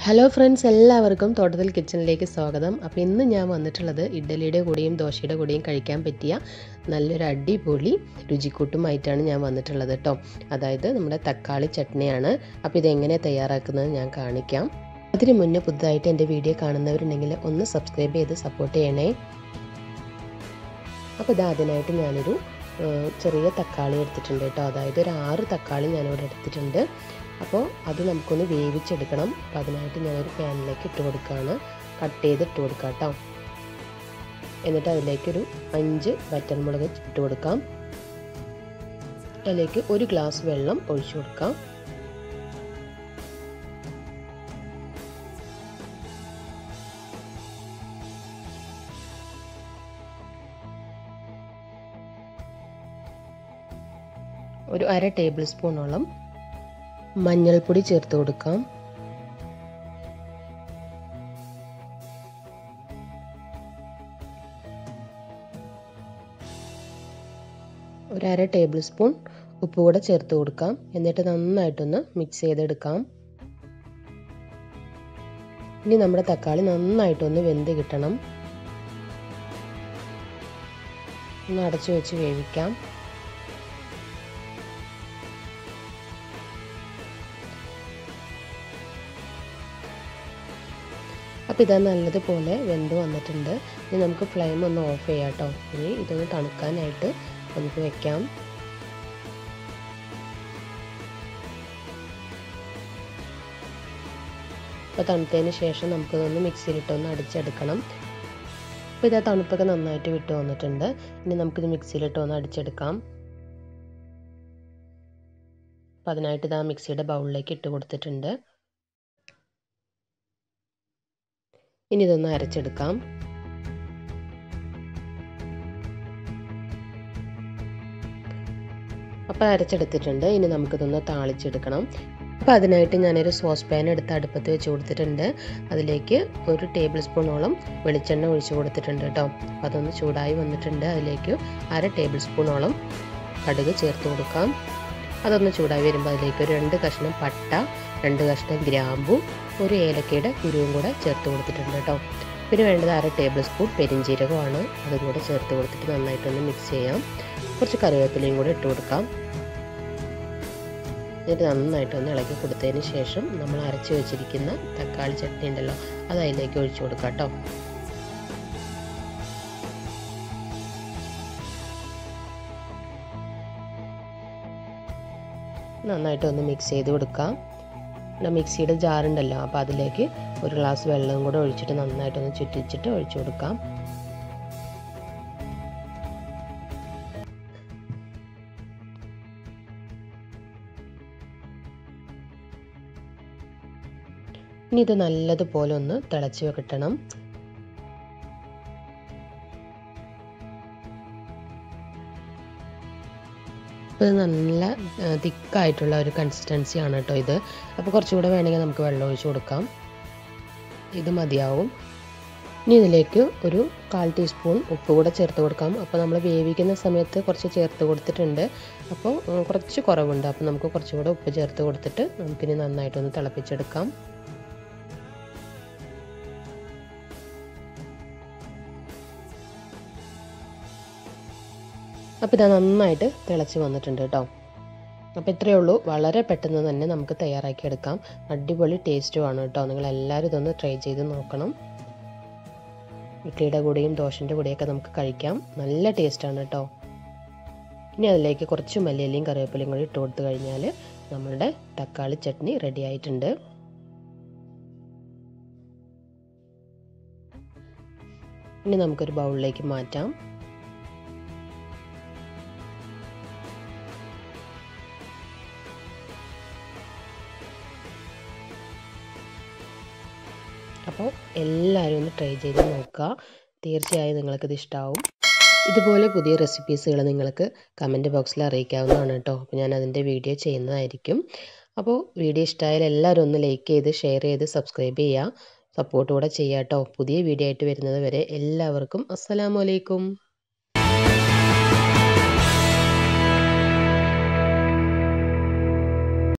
hello friends എല്ലാവർക്കും തോട്ടത്തിൽ കിച്ചണിലേക്ക് സ്വാഗതം അപ്പോൾ ഇന്ന് ഞാൻ വന്നിട്ടുള്ളത് ഇഡ്ഡലിയുടെ കൂടെയും ദോശയുടെ കൂടെയും കഴിക്കാൻ പറ്റിയ നല്ലൊരു അടിപൊളി രുചിക്കൂട്ടുമായിട്ടാണ് ഞാൻ വന്നിട്ടുള്ളത് കേട്ടോ അതായത് നമ്മുടെ തക്കാളി ചട്നിയാണ് അപ്പോൾ ഇതെങ്ങനെ തയ്യാറാക്കുന്നത് ഞാൻ കാണിക്കാം അതിന് മുന്നേ പുതുതായിട്ട് എൻ്റെ വീഡിയോ കാണുന്നവരുണ്ടെങ്കിൽ ഒന്ന് സബ്സ്ക്രൈബ് ചെയ്ത് സപ്പോർട്ട് ചെയ്യണേ അപ്പോൾ ഇത് അതിനായിട്ട് ഞാനൊരു ചെറിയ തക്കാളി എടുത്തിട്ടുണ്ട് കേട്ടോ അതായത് ഒരു ആറ് തക്കാളി ഞാനിവിടെ എടുത്തിട്ടുണ്ട് അപ്പോൾ അത് നമുക്കൊന്ന് വേവിച്ചെടുക്കണം അപ്പോൾ അതിനായിട്ട് ഞാനൊരു പാനിലേക്ക് ഇട്ട് കൊടുക്കുകയാണ് കട്ട് ചെയ്ത് ഇട്ട് കൊടുക്കാം കേട്ടോ എന്നിട്ട് അതിലേക്കൊരു അഞ്ച് വറ്റൽമുളക് ഇട്ട് കൊടുക്കാം അതിലേക്ക് ഒരു ഗ്ലാസ് വെള്ളം ഒഴിച്ചു കൊടുക്കാം ഒരു അര ടേബിൾ സ്പൂണോളം മഞ്ഞൾപ്പൊടി ചേർത്ത് കൊടുക്കാം ഒരു അര ടേബിൾ സ്പൂൺ ഉപ്പ് കൂടെ ചേർത്ത് കൊടുക്കാം എന്നിട്ട് നന്നായിട്ടൊന്ന് മിക്സ് ചെയ്തെടുക്കാം ഇനി നമ്മുടെ തക്കാളി നന്നായിട്ടൊന്ന് വെന്ത് കിട്ടണം ഒന്ന് അടച്ചു വെച്ച് വേവിക്കാം അപ്പോൾ ഇതാ നല്ലതുപോലെ വെന്ത് വന്നിട്ടുണ്ട് ഇനി നമുക്ക് ഫ്ലെയിം ഒന്ന് ഓഫ് ചെയ്യാം കേട്ടോ ഇനി ഇതൊന്ന് തണുക്കാനായിട്ട് നമുക്ക് വെക്കാം അപ്പോൾ തണുത്തതിന് ശേഷം നമുക്കിതൊന്ന് മിക്സിയിലിട്ടൊന്ന് അടിച്ചെടുക്കണം അപ്പോൾ ഇതാ തണുപ്പൊക്കെ നന്നായിട്ട് വിട്ട് വന്നിട്ടുണ്ട് ഇനി നമുക്കിത് മിക്സിയിലിട്ടൊന്ന് അടിച്ചെടുക്കാം അപ്പോൾ അതിനായിട്ട് ഇതാ മിക്സിയുടെ ബൗളിലേക്ക് ഇട്ട് കൊടുത്തിട്ടുണ്ട് ഇനി ഇതൊന്ന് അരച്ചെടുക്കാം അപ്പോൾ അരച്ചെടുത്തിട്ടുണ്ട് ഇനി നമുക്കിതൊന്ന് താളിച്ചെടുക്കണം അപ്പോൾ അതിനായിട്ട് ഞാനൊരു സോസ് പാൻ എടുത്ത് അടുപ്പത്ത് വെച്ച് കൊടുത്തിട്ടുണ്ട് അതിലേക്ക് ഒരു ടേബിൾ സ്പൂണോളം വെളിച്ചെണ്ണ ഒഴിച്ച് കൊടുത്തിട്ടുണ്ട് കേട്ടോ അപ്പോൾ അതൊന്ന് ചൂടായി വന്നിട്ടുണ്ട് അതിലേക്ക് അര ടേബിൾ സ്പൂണോളം കടുക് ചേർത്ത് കൊടുക്കാം അതൊന്ന് ചൂടായി വരുമ്പോൾ അതിലേക്ക് ഒരു രണ്ട് കഷ്ണം പട്ട രണ്ട് കഷ്ണം ഗ്രാമ്പു ഒരു ഏലക്കയുടെ കുരുവും കൂടെ ചേർത്ത് കൊടുത്തിട്ടുണ്ട് കേട്ടോ പിന്നെ വേണ്ടത് അര ടേബിൾ സ്പൂൺ പെരിഞ്ചീരകമാണ് അതും കൂടെ ചേർത്ത് കൊടുത്തിട്ട് നന്നായിട്ടൊന്ന് മിക്സ് ചെയ്യാം കുറച്ച് കറിവേപ്പിലയും കൂടെ ഇട്ട് കൊടുക്കാം എന്നിട്ട് നന്നായിട്ടൊന്ന് ഇളക്കി കൊടുത്തതിന് ശേഷം നമ്മൾ അരച്ച് വെച്ചിരിക്കുന്ന തക്കാളി ചട്നി ഉണ്ടല്ലോ അത് അതിലേക്ക് ഒഴിച്ചു കൊടുക്കാം കേട്ടോ നന്നായിട്ടൊന്ന് മിക്സ് ചെയ്ത് കൊടുക്കാം പിന്നെ മിക്സിയുടെ ജാറുണ്ടല്ലോ അപ്പോൾ അതിലേക്ക് ഒരു ഗ്ലാസ് വെള്ളവും കൂടെ ഒഴിച്ചിട്ട് നന്നായിട്ടൊന്ന് ചുറ്റിച്ചിട്ട് ഒഴിച്ചു കൊടുക്കാം ഇനി ഇത് നല്ലതുപോലെ ഒന്ന് തിളച്ച് കിട്ടണം ഇത് നല്ല തിക്കായിട്ടുള്ള ഒരു കൺസിസ്റ്റൻസി ആണ് കേട്ടോ ഇത് അപ്പോൾ കുറച്ചുകൂടെ വേണമെങ്കിൽ നമുക്ക് വെള്ളം ഒഴിച്ച് കൊടുക്കാം ഇത് മതിയാവും ഇനി ഇതിലേക്ക് ഒരു കാൽ ടീസ്പൂൺ ഉപ്പ് കൂടെ ചേർത്ത് കൊടുക്കാം അപ്പോൾ നമ്മൾ വേവിക്കുന്ന സമയത്ത് കുറച്ച് ചേർത്ത് കൊടുത്തിട്ടുണ്ട് അപ്പോൾ കുറച്ച് കുറവുണ്ട് അപ്പോൾ നമുക്ക് കുറച്ചുകൂടെ ഉപ്പ് ചേർത്ത് കൊടുത്തിട്ട് നമുക്കിനി നന്നായിട്ടൊന്ന് തിളപ്പിച്ചെടുക്കാം അപ്പോൾ ഇത് നന്നായിട്ട് തിളച്ച് വന്നിട്ടുണ്ട് കേട്ടോ അപ്പോൾ ഇത്രയേ ഉള്ളൂ വളരെ പെട്ടെന്ന് തന്നെ നമുക്ക് തയ്യാറാക്കിയെടുക്കാം അടിപൊളി ടേസ്റ്റുമാണ് കേട്ടോ നിങ്ങൾ എല്ലാവരും ഇതൊന്ന് ട്രൈ ചെയ്ത് നോക്കണം ഇഡ്ലിയുടെ കൂടെയും ദോശൻ്റെ കൂടെയൊക്കെ നമുക്ക് കഴിക്കാം നല്ല ടേസ്റ്റാണ് കേട്ടോ ഇനി അതിലേക്ക് കുറച്ച് മല്ലിയിലയും കറിവേപ്പിലയും കൂടി ഇട്ട് കൊടുത്തു കഴിഞ്ഞാൽ നമ്മളുടെ തക്കാളി ചട്നി റെഡി ആയിട്ടുണ്ട് ഇനി നമുക്കൊരു ബൗളിലേക്ക് മാറ്റാം അപ്പോൾ എല്ലാവരും ഒന്ന് ട്രൈ ചെയ്ത് നോക്കുക തീർച്ചയായും നിങ്ങൾക്കിത് ഇഷ്ടമാവും ഇതുപോലെ പുതിയ റെസിപ്പീസുകൾ നിങ്ങൾക്ക് കമൻറ്റ് ബോക്സിൽ അറിയിക്കാവുന്നതാണ് കേട്ടോ അപ്പോൾ ഞാൻ അതിൻ്റെ വീഡിയോ ചെയ്യുന്നതായിരിക്കും അപ്പോൾ വീഡിയോ ഇഷ്ടമായാൽ എല്ലാവരും ഒന്ന് ലൈക്ക് ചെയ്ത് ഷെയർ ചെയ്ത് സബ്സ്ക്രൈബ് ചെയ്യുക സപ്പോർട്ട് കൂടെ ചെയ്യാം കേട്ടോ പുതിയ വീഡിയോ ആയിട്ട് വരുന്നത് വരെ എല്ലാവർക്കും അസ്സലാമലൈക്കും